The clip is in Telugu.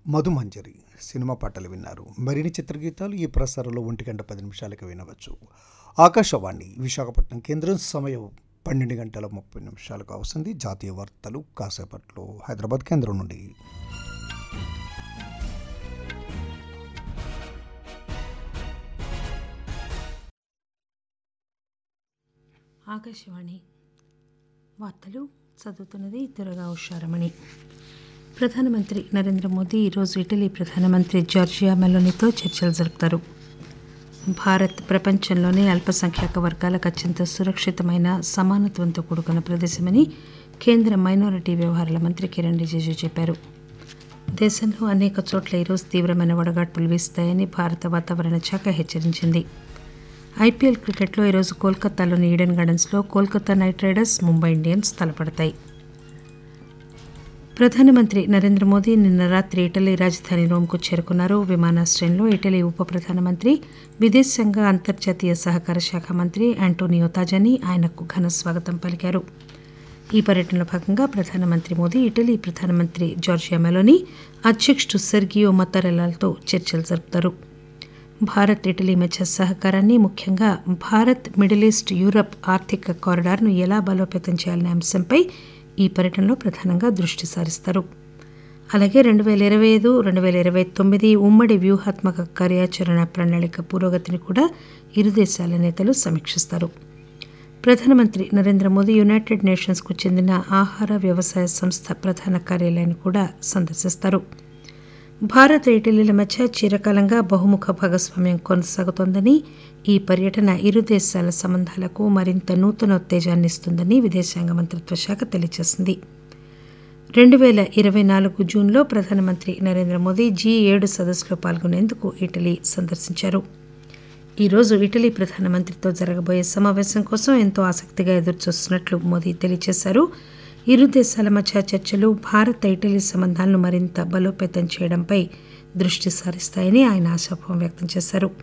మధుమంజరి సినిమా పాటలు విన్నారు మరిన్ని చిత్రగీతాలు ఈ ప్రసారంలో ఒంటి గంట పది నిమిషాలకు వినవచ్చు ఆకాశవాణి విశాఖపట్నం కేంద్రం సమయం పన్నెండు గంటల ముప్పై నిమిషాలకు వస్తుంది జాతీయ వార్తలు కాసేపట్లో హైదరాబాద్ కేంద్రం నుండి ఆకాశవాణి వార్తలు చదువుతున్నది దురగా ఉషారమణి ప్రధానమంత్రి నరేంద్ర మోదీ ఈరోజు ఇటలీ ప్రధానమంత్రి జార్జియా మెలోనితో చర్చలు జరుపుతారు భారత్ ప్రపంచంలోనే అల్పసంఖ్యాక వర్గాలకు అత్యంత సురక్షితమైన సమానత్వంతో కూడుకున్న ప్రదేశమని కేంద్ర మైనారిటీ వ్యవహారాల మంత్రి కిరణ్ రిజిజు చెప్పారు దేశంలో అనేక చోట్ల ఈరోజు తీవ్రమైన వడగాడ్పులు వీస్తాయని భారత వాతావరణ శాఖ హెచ్చరించింది ఐపీఎల్ క్రికెట్లో ఈరోజు కోల్కతాలోని ఈడెన్ గార్డెన్స్లో Kolkata Knight Riders Mumbai Indians తలపడతాయి ప్రధానమంత్రి నరేంద్ర మోదీ నిన్న రాత్రి ఇటలీ రాజధాని రోమ్కు చేరుకున్నారు విమానాశ్రయంలో ఇటలీ ఉప ప్రధానమంత్రి విదేశాంగ అంతర్జాతీయ సహకార శాఖ మంత్రి ఆంటోనియో తాజాని ఆయనకు ఘన స్వాగతం పలికారు ఈ పర్యటనలో భాగంగా ప్రధానమంత్రి మోదీ ఇటలీ ప్రధానమంత్రి జార్జియా మెలోని అధ్యక్షుడు సెర్గియో మత్తరెల్లాతో చర్చలు జరుపుతారు భారత్ ఇటలీ మధ్య సహకారాన్ని ముఖ్యంగా భారత్ మిడిల్ ఈస్ట్ యూరప్ ఆర్థిక కారిడార్ను ఎలా బలోపేతం చేయాలనే అంశంపై ఈ పర్యటనలో ప్రధానంగా దృష్టి సారిస్తారు అలాగే రెండు వేల ఇరవై ఐదు రెండు వేల ఇరవై తొమ్మిది ఉమ్మడి వ్యూహాత్మక కార్యాచరణ ప్రణాళిక పురోగతిని కూడా ఇరు దేశాల నేతలు సమీక్షిస్తారు ప్రధానమంత్రి నరేంద్ర మోదీ యునైటెడ్ నేషన్స్కు చెందిన ఆహార వ్యవసాయ సంస్థ ప్రధాన కార్యాలయాన్ని కూడా సందర్శిస్తారు భారత్ ఇటలీల మధ్య చిరకాలంగా బహుముఖ భాగస్వామ్యం కొనసాగుతోందని ఈ పర్యటన ఇరు దేశాల సంబంధాలకు మరింత నూతనోత్తేజాన్ని ఇస్తుందని విదేశాంగ మంత్రిత్వ శాఖ తెలియజేసింది రెండు వేల ఇరవై నాలుగు జూన్లో ప్రధానమంత్రి నరేంద్ర మోదీ జీ ఏడు సదస్సులో పాల్గొనేందుకు ఇటలీ సందర్శించారు ఈరోజు ఇటలీ ప్రధానమంత్రితో జరగబోయే సమావేశం కోసం ఎంతో ఆసక్తిగా ఎదురుచూస్తున్నట్లు మోదీ తెలియజేశారు ఇరు దేశాల మధ్య చర్చలు భారత్ ఇటలీ సంబంధాలను మరింత బలోపేతం చేయడంపై దృష్టి సారిస్తాయని ఆయన ఆశాభావం వ్యక్తం చేశారు